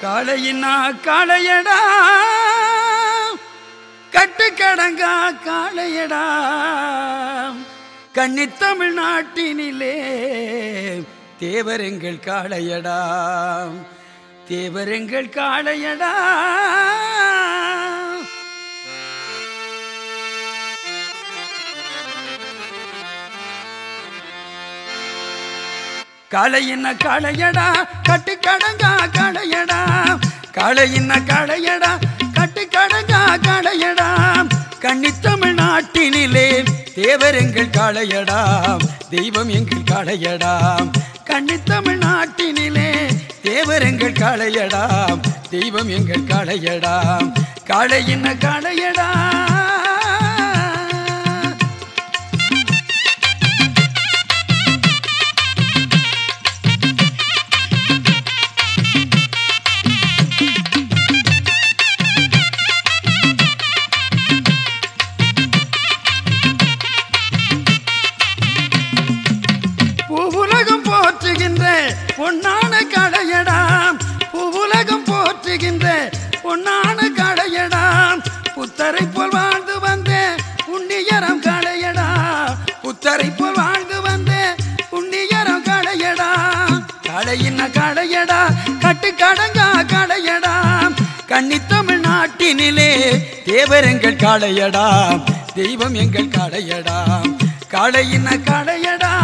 காளையினா காளையடா கட்டு கடங்கா காளையடா கன்னி தமிழ்நாட்டினிலே தேவரெங்கள் காளையடா தேவரெங்கள் காளையடா காளையின்ன காளையடா கட்டு கடங்கா காளையடா காளையின்ன காளையடா கட்டு கடங்கா காளையடா கன்னி தமிழ்நாட்டினிலே தேவர் எங்கள் காளையடா தெய்வம் எங்கள் காளையடா கன்னி தமிழ்நாட்டினிலே தேவர் எங்கள் காளையடா தெய்வம் எங்கள் காளையடா காளையின்ன காளையடா பூவுலகம் போற்றுகின்ற பொன்னான கடையடாம் பூவுலகம் போற்றுகின்ற பொன்னான கடையடாம் புத்தரை போல் வாழ்ந்து வந்த புண்ணியரம் கடையடா புத்தரை போல் வாழ்ந்து வந்த புண்ணியரம் கடையடா கடையின கடையடா கட்டு கடங்கா கடையடா கன்னி தமிழ்நாட்டினிலே தேவரெங்கள் காளையடா தெய்வம் எங்கள் காளையடா காளையின காளையடா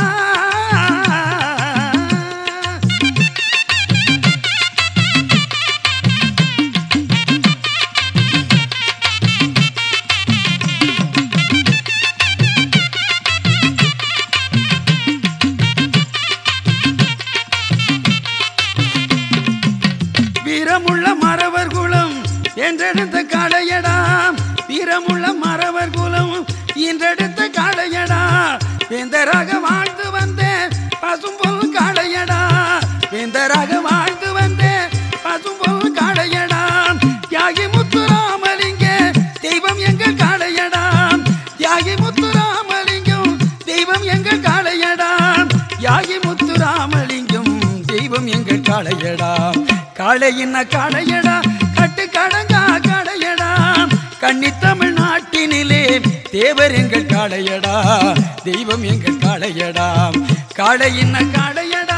வீரமுள்ள மறவர் குலம் என்றெடுத்த காளையடா வீரமுள்ள மறவர் குலம் என்றெடுத்த காளையடா வேந்தராக வாழ்ந்து வந்த பசும்பொல் காளையடா வேந்தராக வாழ்ந்து வந்த பசும்பொல் காளையடா தியாகி முத்துராமலிங்க தெய்வம் எங்கள் காளையடா தியாகி முத்துராமலிங்கம் தெய்வம் எங்கள் காளையடா யாகி முத்துராமலிங்கம் தெய்வம் எங்கள் காளையடா காளையின காளையடா கட்டு கடங்கா காளையடா கன்னி தமிழ்நாட்டினிலே தேவர் எங்கள் காளையடா தெய்வம் எங்கள் காளையடா காளையின காளையடா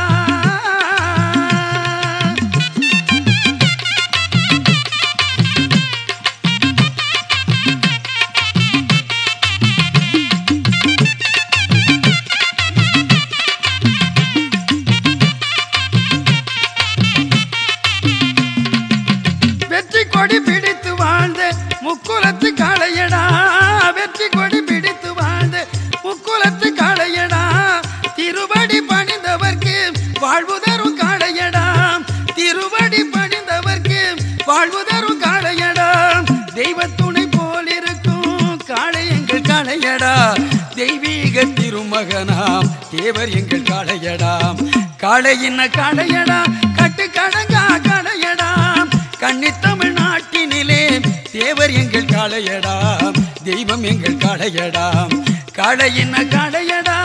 வெற்றி கொடி பிடித்து வாழ்ந்த முக்குலத்து காளையடா வெற்றி கொடி பிடித்து வாழ்ந்த முக்குலத்து காளையடா திருவடி பணிந்தவர்க்கு வாழ்வு தரும் காளையடா திருவடி பணிந்தவர்க்கு வாழ்வு தரும் காளையடா தெய்வ துணை போல் இருக்கும் காளை எங்கள் காளையடா தெய்வீக திருமகனாம் தேவர் எங்கள் காளையடாம் காளையின காளையடா கட்டு கடங்கா காளையடா கன்னி தமிழ்நாட்டினிலே தேவர் எங்கள் காளையடா தெய்வம் எங்கள் காளையடா காளையின காளையடா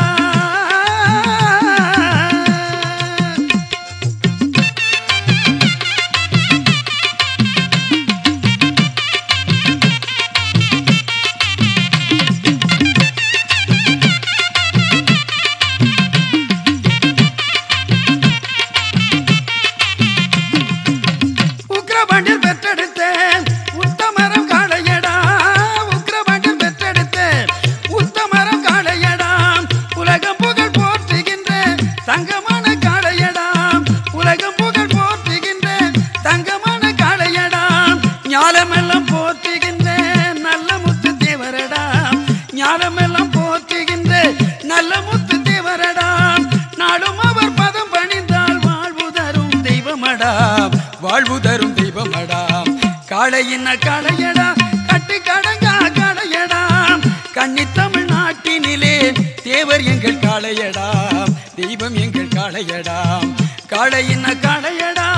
உக்ரபாண்டில் பெற்றெடுத்த உத்தமரம் காளையடா உக்ரபாண்டில் பெற்றெடுத்த உத்தமரம் காளையடா உலகம் புகழ் போற்றுகின்ற தங்கமான காளையடா உலகம் புகழ் போற்றுகின்ற தங்கமான காளையடா ஞானமெல்லாம் போற்றுகின்ற நல்ல முத்து தேவரடா ஞானமெல்லாம் போற்றுகின்ற நல்ல முத்து தேவரடா நாடும் அவர் பதம் பணிந்தால் வாழ்வு தரும் தெய்வமடா வாழ்வு தரும் தெய்வமடா காளையின காளையடா கட்டு கடங்கா காளையடா கன்னி தமிழ்நாட்டினிலே தேவர் எங்கள் காளையடா தெய்வம் எங்கள் காளையடா காளையின காளையடா